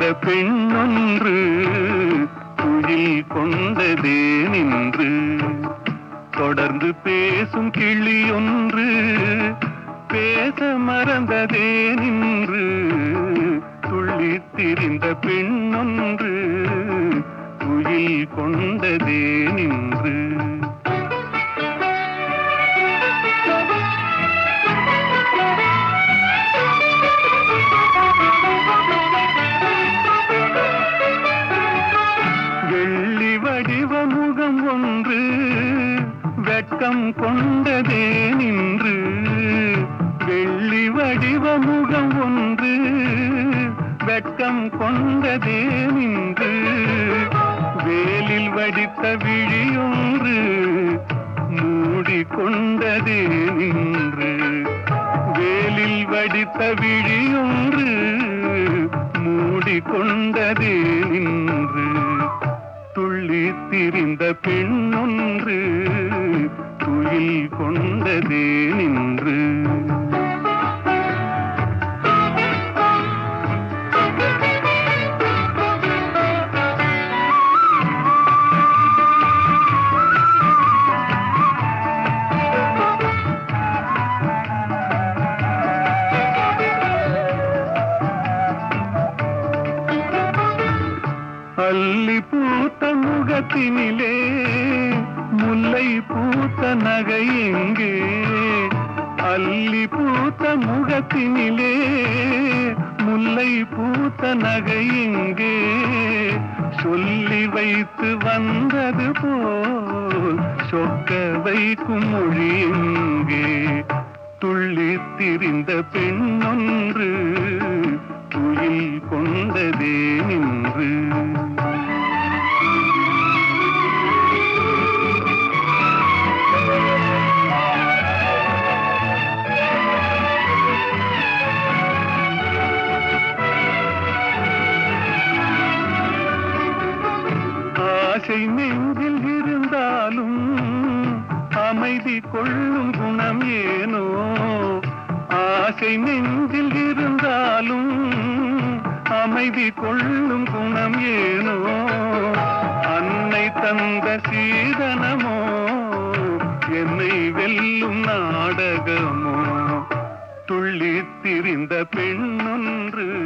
பெண்ணொன்று துயில் கொண்டதே நின்று தொடர்ந்து பேசும் கிளி ஒன்று பேச மறந்ததே நின்று துள்ளித் திரிந்த பெண்ணொன்று துயில் கொண்டதே நின்று வெள்ளி வடிவ முகம் ஒன்று வெட்கம் கொண்டதே நின்று வெள்ளி வடிவ முகம் ஒன்று வெட்கம் கொண்டதே நின்று வேலில் வடித்த விழியொன்று மூடிக்கொண்டதே நின்று வேலில் வடித்த விழியொன்று மூடிக்கொண்டதே நின்று துள்ளி திரிந்த பெண்ணொன்று துயில் கொண்டதே நின்று அல்லி பூத்த முகத்தினிலே முல்லை பூத்த நகை எங்கே அல்லி பூத்த முகத்தினிலே முல்லை பூத்த நகை எங்கே சொல்லி வைத்து வந்தது போல் சொக்க வைக்கும் மொழி எங்கே துள்ளி திரிந்த பெண்ணொன்று துயில் கொண்டதே நின்று ஆசை நெஞ்சில் இருந்தாலும் அமைதி கொள்ளும் குணம் ஏனோ ஆசை நெஞ்சில் இருந்தாலும் அமைதி கொள்ளும் குணம் ஏனோ அன்னை தந்த சீதனமோ என்னை வெல்லும் நாடகமோ துள்ளி திரிந்த பெண்ணொன்று